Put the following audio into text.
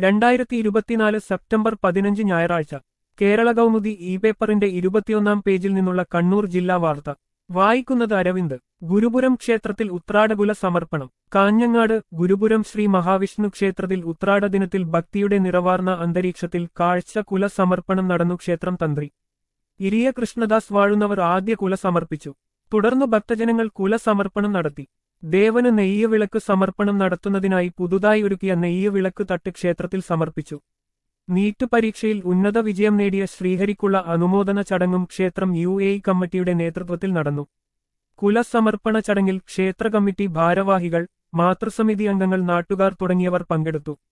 രണ്ടായിരത്തി ഇരുപത്തിനാല് സെപ്റ്റംബർ പതിനഞ്ച് ഞായറാഴ്ച കേരള കൗമുദി ഇ പേപ്പറിന്റെ ഇരുപത്തിയൊന്നാം പേജിൽ നിന്നുള്ള കണ്ണൂർ ജില്ലാ വാർത്ത വായിക്കുന്നത് അരവിന്ദ് ഗുരുപുരം ക്ഷേത്രത്തിൽ ഉത്രാടകുല സമർപ്പണം കാഞ്ഞങ്ങാട് ഗുരുപുരം ശ്രീ മഹാവിഷ്ണു ക്ഷേത്രത്തിൽ ഉത്രാട ദിനത്തിൽ ഭക്തിയുടെ നിറവാർന്ന അന്തരീക്ഷത്തിൽ കാഴ്ച കുല സമർപ്പണം നടന്നു ക്ഷേത്രം തന്ത്രി ഇരിയ കൃഷ്ണദാസ് വാഴുന്നവർ ആദ്യ കുല സമർപ്പിച്ചു തുടർന്ന് ഭക്തജനങ്ങൾ കുല സമർപ്പണം നടത്തി ദേവന് നെയ്യ് വിളക്ക് സമർപ്പണം നടത്തുന്നതിനായി പുതുതായി ഒരുക്കിയ നെയ്യ് വിളക്ക് തട്ട് ക്ഷേത്രത്തിൽ സമർപ്പിച്ചു നീറ്റ് പരീക്ഷയിൽ ഉന്നത വിജയം നേടിയ ശ്രീഹരിക്കുള്ള അനുമോദന ചടങ്ങും ക്ഷേത്രം യു എ കമ്മിറ്റിയുടെ നേതൃത്വത്തിൽ നടന്നു കുലസമർപ്പണ ചടങ്ങിൽ ക്ഷേത്ര കമ്മിറ്റി ഭാരവാഹികൾ മാതൃസമിതി അംഗങ്ങൾ നാട്ടുകാർ തുടങ്ങിയവർ പങ്കെടുത്തു